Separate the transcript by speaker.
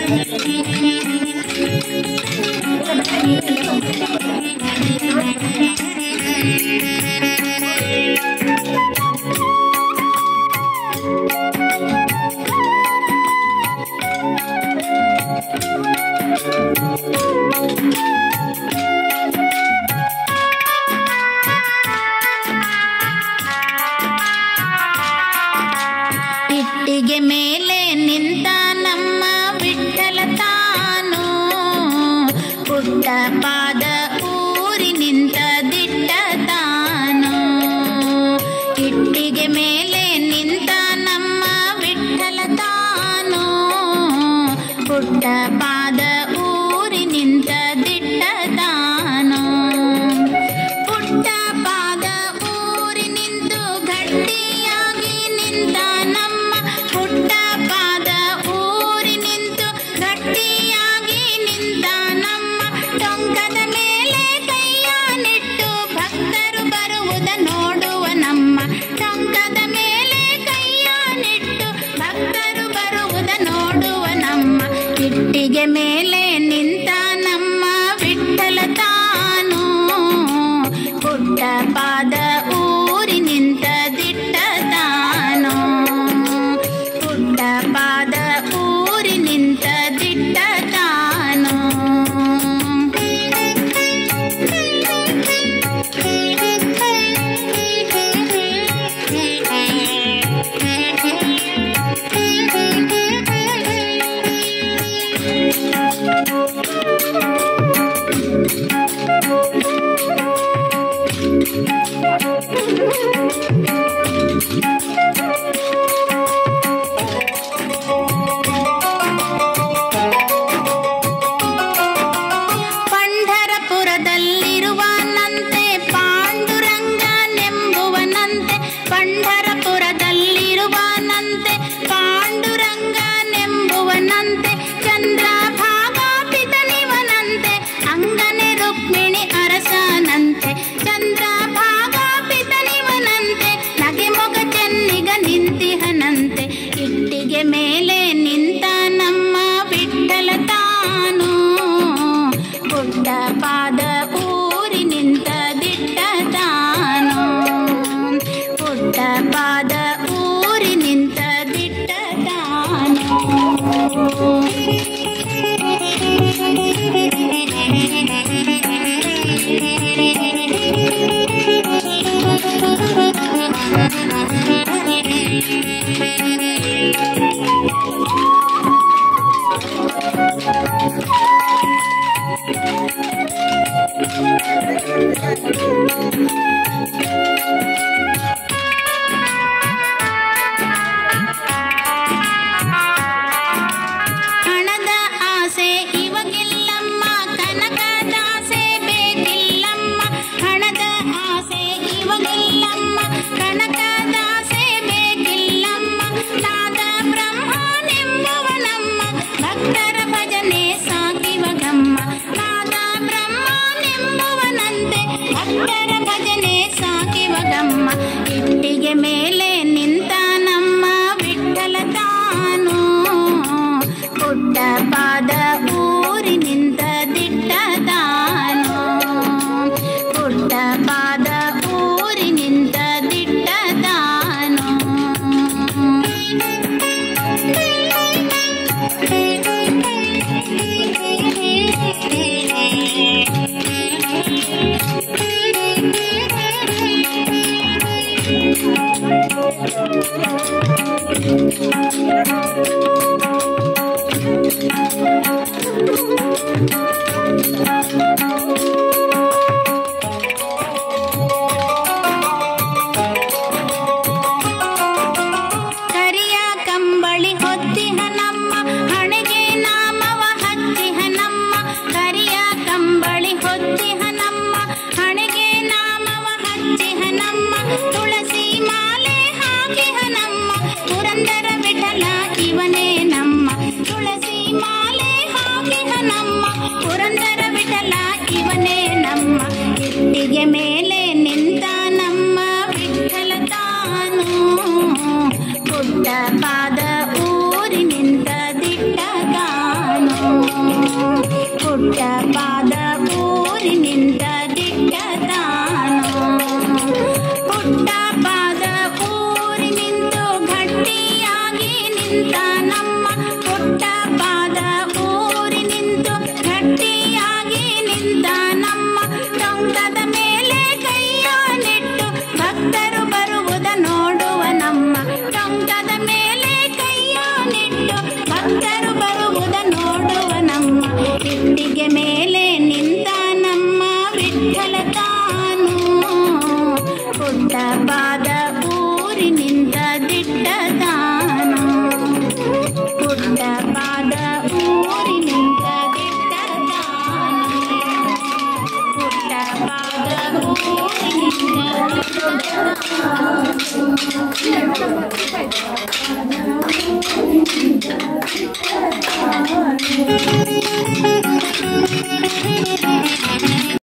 Speaker 1: ಇಟ್ಟಿಗೆ ಮೇಲೆ ನಿಂತ ನಮ್ಮ ವಿಠಲ ತಾನು ಪುಟ್ಟ ಪಾದ ಊರಿ ನಿಂತ ದಿಟ್ಟ ತಾನು ಇಟ್ಟಿಗೆ ಮೇಲೆ ನಿಂತ ನಮ್ಮ ವಿಠಲ ತಾನು ಪುಟ್ಟ ಪಾದ ಊರಿ ನಿಂತ ದಿಟ್ಟ ತಾನು ಪುಟ್ಟ ಪಾದ ಊರಿ ನಿಂತು ಗಟ್ಟಿಯಾಗಿ ನಿಂತ ನಮ್ಮ ಪುಟ್ಟ ಪಾದ ಊರಿ ನಿಂತು ಗಟ್ಟಿಯಾಗಿ ನಿಂತ ನಮ್ಮ ಟೊಂಕದ ಮೇಲೆ ಕೈಯ ನಿಟ್ಟು ಭಕ್ತರು ಬರುವುದ ನೋಡುವ ನಮ್ಮ ಟೊಂಕದ ಮೇಲೆ ಕೈಯ ನಿಟ್ಟು ಭಕ್ತರು ಬರುವುದ ನೋಡುವ ನಮ್ಮ ಇಟ್ಟಿಗೆ ಮೇಲೆ ನಿಂತ ನಮ್ಮ ವಿಠಲ ತಾನು ಪುಟ್ಟ ಪಾದ ಊರಿ ನಿಂತ ದಿಟ್ಟ ತಾನು ಪುಟ್ಟ ಪಾದ ಊರಿ ನಿಂತ ದಿಟ್ಟ ತಾನು ಪಂಢರಪುರದಲ್ಲಿರುವನಂತೆ ಪಾಂಡುರಂಗನೆಂಬುವನಂತೆ ಪಂಢರಪುರದಲ್ಲಿರುವನಂತೆ ಪಾಂಡುರಂಗನೆಂಬುವನಂತೆ ಚಂದ್ರಭಾಗಾಪಿತನಿವನಂತೆ ಅಂಗನೆ ರುಕ್ಮಿಣಿ ಅರಸನಂತೆ ಚಂದ್ರಭಾಗಾಪಿತನಿವನಂತೆ ನಗೆ ಮೊಗ ಚೆನ್ನಿಗ ನಿಂತಿಹನಂತೆ ಇಟ್ಟಿಗೆ ಮೇಲೆ ನಿಂತ ನಮ್ಮ ವಿಠಲ ತಾನು ಪುಟ್ಟ ಪಾದ ಊರಿ ನಿಂತ ದಿಟ್ಟ ತಾನು ಪುಟ್ಟ ಪಾದ ಊರಿ ನಿಂತ ದಿಟ್ಟ ತಾನು ಹಣದ ಆಸೆ ಇವಗಿಲ್ಲಮ್ಮ ಕನಕದಾಸೆ ಬೇಕಿಲ್ಲಮ್ಮ ಹಣದ ಆಸೆ ಇವಗಿಲ್ಲಮ್ಮ ಕನಕದಾಸೆ ಬೇಕಿಲ್ಲಮ್ಮ ನಾದ ಬ್ರಹ್ಮನೆಂಬುವನಮ್ಮ ಭಕ್ತರ ಭಜನೆ ಸಾಕಿವಗಮ್ಮ ನಾದ ಬ್ರಹ್ಮನೆಂಬುವನಂತೆ ಭಕ್ತರ ಭಜನೆ ಸಾಕಿವಗಮ್ಮ ಇಟ್ಟಿಗೆ ಮೇಲೆ ನಿಂತ ನಮ್ಮ ವಿಠಲ ತಾನು ಪುಟ್ಟ ಪಾದ ಊರಿ ನಿಂತ ದಿಟ್ಟ ತಾನು ಪುಟ್ಟ ಪಾದ ಊರಿ ನಿಂತ ದಿಟ್ಟ ತಾನು ಕರಿಯ ಕಂಬಳಿ ಹೊತ್ತಿಹ ನಮ್ಮ ಹಣೆಗೆ ನಾಮವ ಹಚ್ಚಿಹ ನಮ್ಮ ಕರಿಯ ಕಂಬಳಿ ಹೊತ್ತಿಹ ನಮ್ಮ ಹಣೆಗೆ ನಾಮವ ಹಚ್ಚಿಹ ನಮ್ಮ ತುಳಸಿ ಮಾಲೆ ಹಾಕಿಹ ನಮ್ಮ ಪುರಂದರ ವಿಠಲ ಇವನೇ ನಮ್ಮ ತುಳಸಿ ಮಾಲೆ ಹಾಕಿಹ ನಮ್ಮ ಪುರಂದರ ವಿಠಲ ಇವನೇ ನಮ್ಮ ಇಟ್ಟಿಗೆ ಮೇಲೆ ನಿಂತ ನಮ್ಮ ವಿಠಲ ತಾನು ಪುಟ್ಟ ಪಾದ ಊರಿ ನಿಂತ ದಿಟ್ಟ ತಾನು ಗದ್ದುಗೆ ಮೇಲೆ ನಿಂತ ನಮ್ಮ ವಿಠಲ ತಾನು ಪುಟ್ಟಪಾದ ಊರಿನಿಂದ ದಿಟ್ಟ ತಾನು ಪುಟ್ಟಪಾದ ಊರಿನಿಂದ ದಿಟ್ಟ ತಾನು ಪುಟ್ಟಪಾದ ಊರಿನಿಂದ ದಿಟ್ಟ ತಾನು.